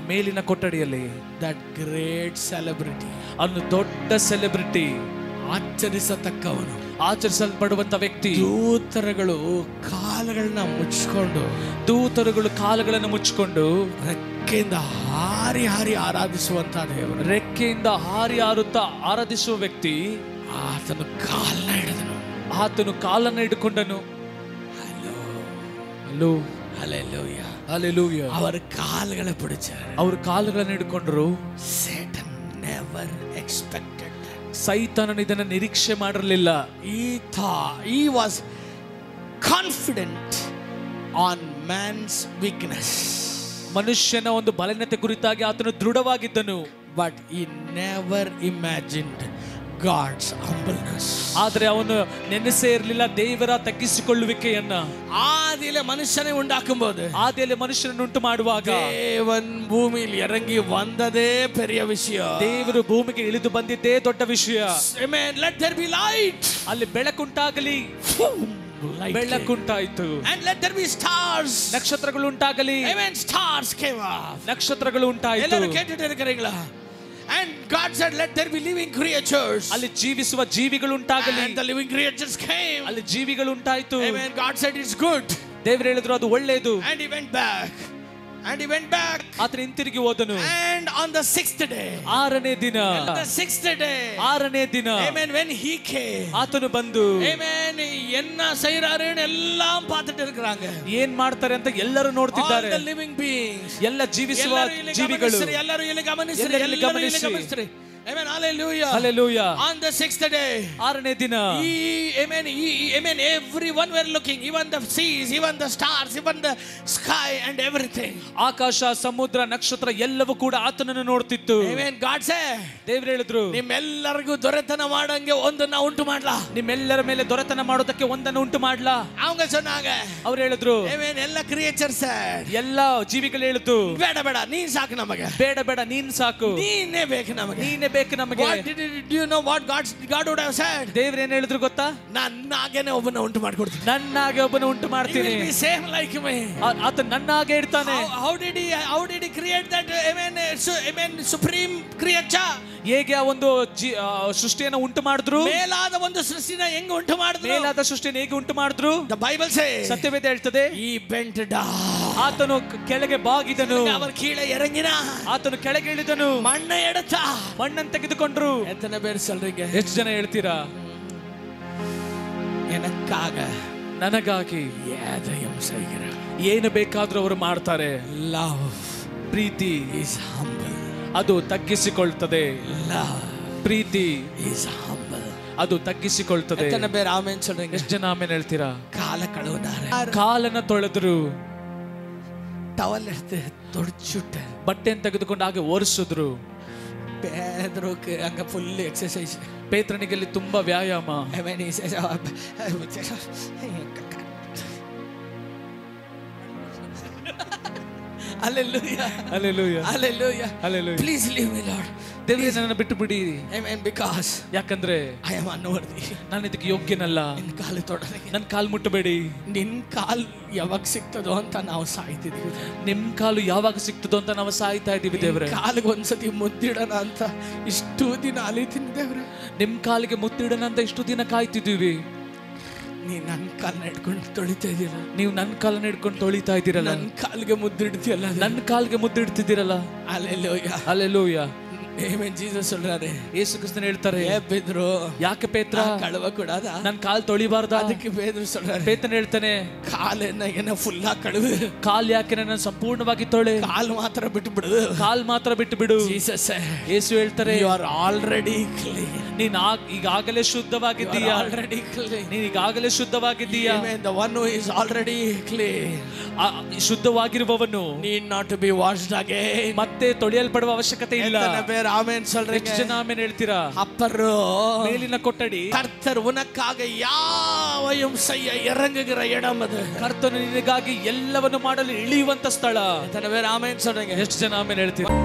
ಮೇಲಿನ ಕೊಠಡಿಯಲ್ಲಿ that great celebrity ಅವನು ದೊಡ್ಡ ಸೆಲೆಬ್ರಿಟಿ ಆಚರಿಸತಕ್ಕವನು ಆಚರಿಸಲ್ಪಡುವಂತ ವ್ಯಕ್ತಿ ದೂತರಗಳು ಕಾಲುಗಳನ್ನ ಮುಚ್ಕೊಂಡು ದೂತರುಗಳು ಕಾಲುಗಳನ್ನು ಮುಚ್ಚಿಕೊಂಡು ರೆಕ್ಕೆಯಿಂದ ಹಾರಿ ಹಾರಿ ಆರಾಧಿಸುವಂತ ದೇವರು ರೆಕ್ಕೆಯಿಂದ ಹಾರಿ ಹಾರುತ್ತಾ ಆರಾಧಿಸುವ ವ್ಯಕ್ತಿ ಆತನು ಕಾಲನ್ನ ಹಿಡಿದನು ಆತನು ಕಾಲನ್ನು ಹಿಡ್ಕೊಂಡನು ಹಲೋ ಅಲ್ಲೋ ಅಲ್ಲೆಲ್ಲೂಯ್ಯ ಅಲ್ಲೆಲೂಯ ಅವರ ಕಾಲುಗಳ பிடிச்சாரு ಅವ್ರ ಕಾಲುಗಳನ್ನು ಹಿಡ್ಕೊಂಡ್ರು ಸೇಟನ್ ನೆವರ್ ಎಕ್ಸ್ಪೆಕ್ಟೆಡ್ ಸೈತಾನನು ಇದನ್ನ ನಿರೀಕ್ಷೆ ಮಾಡಿರಲಿಲ್ಲ ಈ ಥಾ he was confident on man's weakness ಮನುಷ್ಯನ ಒಂದು ಬಲಹೀನತೆ ಕುರಿತಾಗಿ ಆತನು ದೃಢವಾಗಿದ್ದನು but he never imagined God's humbleness ಆದರೆ ಅವನು ನೆನೆಸೇ ಇರಲಿಲ್ಲ ದೇವರ ತಗ್ಗಿಸಿಕೊಳ್ಳುವಿಕೆಯನ್ನ ஆதியில மனுஷனை உண்டாக்கும்போது ಆದಿಯಲ್ಲಿ ಮನುಷ್ಯನನ್ನು ಉಂಟು ಮಾಡುವಾಗ தேவன் பூமியில் இறங்கி வந்ததே பெரிய விஷயம் ದೇವರು ಭೂಮಿಗೆ ಇಳಿದು ಬಂದಿದ್ದೇ ದೊಡ್ಡ ವಿಷಯ Amen. Let there be light. ಅಲ್ಲಿ ಬೆಳಕುಂಟಾಗಲಿ Light ಬೆಳಕುಂಟಾಯ್ತು came. And let there be stars. ನಕ್ಷತ್ರಗಳು ಉಂಟಾಗಲಿ Amen. Stars came up. ನಕ್ಷತ್ರಗಳು ಉಂಟಾಯ್ತು எல்லாரும் கேட்டுட்டு இருக்கிறீங்களா And God said, let there be living creatures. ಅಲ್ಲಿ ಜೀವಿಸುವ ಜೀವಿಗಳು ಉಂಟಾಗಲಿ And the living creatures came. ಅಲ್ಲಿ ಜೀವಿಗಳು ಉಂಟಾಯ್ತು Amen. God said, it's good. ದೇವರು ಹೇಳಿದ್ರು ಅದು ಒಳ್ಳೆಯದು And he went back. And he went back. ಆತನ ಹಿಂತಿರುಗಿ ಹೋದನು And on the sixth day, ಆರನೇ ದಿನ on the sixth day, ಆರನೇ ದಿನ Amen. When he came, ಆತನು ಬಂದು Amen. என்ன செய்யறாருன்னு எல்லாம் பார்த்துட்டு இருக்கிறாங்க ಏನ್ ಮಾಡ್ತಾರೆ ಅಂತ ಎಲ್ಲರೂ All ನೋಡ್ತಿದ್ದಾರೆ the living beings. ಎಲ್ಲ ಜೀವಿಸುವ ಎಲ್ಲರೂ ಇಲ್ಲಿ ಜೀವಿಗಳು ಗಮನಿಸ್ರಿ, ಎಲ್ಲರೂ ಇಲ್ಲಿ ಗಮನಿಸ್ರಿ, ಎಲ್ಲರೂ ಇಲ್ಲಿ ಎಲ್ಲರೂ ಇಲ್ಲಿ ಗಮನಿಸಿ. ಗಮನಿಸ್ರಿ. Amen. Hallelujah. Alleluia On the sixth day, ಆರನೇ ದಿನ he, amen, he, amen, everyone were looking, even the seas, even the stars, even the sky and everything. ಆಕಾಶ ಸಮುದ್ರ ನಕ್ಷತ್ರ ಎಲ್ಲವೂ ಕೂಡ ಆತನನ್ನು ನೋಡ್ತಿತ್ತು Amen. God said, ದೇವ್ರು ಹೇಳಿದ್ರು ನಿಮ್ಮೆಲ್ಲರಿಗೂ ದೊರೆತನ ಮಾಡಂಗೆ ಒಂದನ್ನ ಉಂಟು ಮಾಡ್ಲಾ ನಿಮ್ಮೆಲ್ಲರ ಮೇಲೆ ದೊರೆತನ ಮಾಡೋದಕ್ಕೆ ಒಂದನ್ನು ಉಂಟು ಮಾಡ್ಲಾ அவங்க சொன்னாங்க ಅವ್ರು ಹೇಳಿದ್ರು Amen. ಎಲ್ಲ ಕ್ರಿಯೇಚರ್ said, ಎಲ್ಲ ಜೀವಿಗಳು ಹೇಳಿತು ಬೇಡ ಬೇಡ ನೀನ್ ಸಾಕು ನಮಗೆ ಬೇಡ ಬೇಡ ನೀನ್ ಸಾಕು ನೀನೇ ಬೇಕು ನಮಗೆ ನೀನೇ ಬೇಕು ನಮಗೆ What did it, do you know what God God would have said? ದೇವ್ರ ಏನ್ ಹೇಳಿದ್ರು ಗೊತ್ತಾ ನನ್ನಾಗೇನೆ ಒಬ್ಬನ ಉಂಟು ಮಾಡ್ಕೊಡ್ತೀನಿ ನನ್ನಾಗೆ ಒಬ್ಬನ ಉಂಟು He ಮಾಡ್ತೀನಿ will be same like me. ಆ- ಆತ ನನ್ನಾಗೆ ಇಡ್ತಾನೆ How, how did he how did he create that amen su, amen supreme creature? ಹೇಗೆ ಆ ಒಂದು ಜೀ- ಆ, ಸೃಷ್ಟಿಯನ್ನ ಉಂಟು ಮಾಡಿದ್ರು ಮೇಲಾದ ಒಂದು ಸೃಷ್ಟಿನ ಹೆಂಗ್ ಉಂಟು ಮಾಡಿದ್ರು ಮೇಲಾದ ಸೃಷ್ಟಿಯನ್ನು ಹೇಗೆ ಉಂಟು ಮಾಡಿದ್ರು The Bible says ಸತ್ಯವೇದ ಹೇಳ್ತದೆ he bent down. ಆತನು ಕ- ಕೆಳಗೆ ಬಾಗಿದನು அவர் கீழே இறங்கினா ಆತನು ಕೆಳಗೆ ಇಳಿದನು மண்ணை எடுத்தா ಮಣ್ಣನ್ನು ತೆಗೆದುಕೊಂಡ್ರು எத்தனை பேர் சொல்றீங்க ಎಷ್ಟು ಜನ ಹೇಳ್ತೀರಾ எனக்காக ನನಗಾಗಿ எதையும் செய்கிறார் ಏನು ಬೇಕಾದ್ರೂ ಅವರು ಮಾಡ್ತಾರೆ love ಪ್ರೀತಿ is humble ಅದು ತಗ್ಗಿಸಿಕೊಳ್ತದೆ love ಪ್ರೀತಿ is humble ಅದು ತಗ್ಗಿಸಿಕೊಳ್ತದೆ எத்தனை பேர் ஆமென் சொல்றீங்க ಎಷ್ಟು ಜನ ಆಮೇಲೆ ಹೇಳ್ತೀರಾ கால கழுவுனாரு ಕಾಲನ್ನ ತೊಳೆದ್ರು ಟವಲ್ எடுத்து தொடச்சுட்டார் ಬಟ್ಟೆಯನ್ನು ತೆಗೆದುಕೊಂಡು ಹಾಗೆ ಒರೆಸಿದ್ರು பேதருக்கு அங்க ஃபுல் எக்ஸசைஸ் ಪೇತ್ರನಿಗೆ ಅಲ್ಲಿ ತುಂಬಾ ವ್ಯಾಯಾಮ Hallelujah. Hallelujah. Hallelujah. Hallelujah. Please leave me, Lord. ದೇವರೇ ನನ್ನನ್ನು ಬಿಟ್ಟು ಬಿಡಿ Amen. Because ಯಾಕಂದ್ರೆ I am unworthy. ನಾನು ಇದಕ್ಕೆ ಯೋಗ್ಯನಲ್ಲ ನಿನ್ ಕಾಲು ತೊಡಲಿಗೆ ನನ್ನ ಕಾಲ್ ಮುಟ್ಟಬೇಡಿ ನಿನ್ ಕಾಲ್ ಯಾವಾಗ ಸಿಗ್ತದೋ ಅಂತ ನಾವು ಸಾಯ್ತಿದೀವಿ ನಿಮ್ ಕಾಲು ಯಾವಾಗ ಸಿಗ್ತದೋ ಅಂತ ನಾವು ಸಾಯ್ತಾ ಇದೀವಿ ದೇವ್ರೆ ಕಾಲಿಗೆ ಒಂದ್ಸತಿ ಮುದ್ದಿಡೋಣ ಅಂತ ಇಷ್ಟು ದಿನ ಅಲಿತೀನಿ ದೇವ್ರೆ ನಿಮ್ ಕಾಲಿಗೆ ಮುತ್ತಿಡೋಣ ಅಂತ ಇಷ್ಟು ದಿನ ಕಾಯ್ತಿದೀವಿ ನೀ ನನ್ನ ಕಾಲ್ನ ಇಟ್ಕೊಂಡು ತೊಳಿತಾ ಇದೀರ ನೀವು ನನ್ನ ಕಾಲನ್ನ ಹಿಡ್ಕೊಂಡು ತೊಳಿತಾ ಇದ್ದೀರಲ್ಲ ನನ್ನ ಕಾಲಿಗೆ ಮುದ್ದಿಡ್ತೀಯಲ್ಲ ನನ್ನ ಕಾಲ್ಗೆ ಮುತ್ತಿಡ್ತಿದ್ದೀರಲ್ಲ ಅಲ್ಲೆಲ್ಲೋಯ್ಯ ಅಲ್ಲೆಲ್ಲೂಯ ಏಮೇನ್ ಜೀಸಸ್ சொல்றாரு ಯೇಸು ಕ್ರಿಸ್ತನ್ ಹೇಳ್ತಾರೆ ஏ பேதுரு ಯಾಕೆ ಪೇತ್ರ கழுவ கூடாதா ನನ್ ಕಾಲ್ ತೊಳಿಬಾರ್ದ அதுக்கு பேதுரு சொல்றாரு ಪೇತನ್ ಹೇಳ್ತಾನೆ ಕಾಲ್ என்ன என்ன ಫುಲ್ಲಾ ಕಳುವು ಕಾಲ್ ಯಾಕೆ ನನ್ನ ಸಂಪೂರ್ಣವಾಗಿ ತೊಳೆ ಕಾಲ್ ಮಾತ್ರ ಬಿಟ್ಟು ಬಿಡು ಕಾಲ್ ಮಾತ್ರ ಬಿಟ್ಟು ಬಿಡು ಜೀಸಸ್ ಯೇಸು ಹೇಳ್ತಾರೆ ಯು ಆರ್ ಆಲ್ರೆಡಿ ಕ್ಲೀನ್ ನೀನ್ ಆಗ್- ಈಗಾಗಲೇ ಶುದ್ಧವಾಗಿದ್ದೀಯಾ ಆಲ್ರೆಡಿ ಕ್ಲೀನ್ ನೀನ್ ಈಗಾಗಲೇ ಶುದ್ಧವಾಗಿದ್ದೀಯಾ the one who is already clean ಆ ಶುದ್ಧವಾಗಿರುವವನು need not to be washed again ಮತ್ತೆ ತೊಳೆಯಲ್ಪಡುವ ಅವಶ್ಯಕತೆ ಇಲ್ಲ எத்தனை பேர் ஆமென் சொல்றீங்க ಎಷ್ಟು ಜನ ಆಮೇಲೆ ಹೇಳ್ತೀರಾ அப்பரோ ಮೇಲಿನ ಕೊಠಡಿ கர்த்தர் உனக்காக யாவையும் செய்ய இறங்குகிற இடம் அது ಕರ್ತನು ನಿನಗಾಗಿ ಎಲ್ಲವನ್ನು ಮಾಡಲು ಇಳಿಯುವಂತ ಸ್ಥಳ எத்தனை பேர் ஆமென் சொல்றீங்க ಎಷ್ಟು ಜನ ಆಮೇಲೆ ಹೇಳ್ತೀರಾ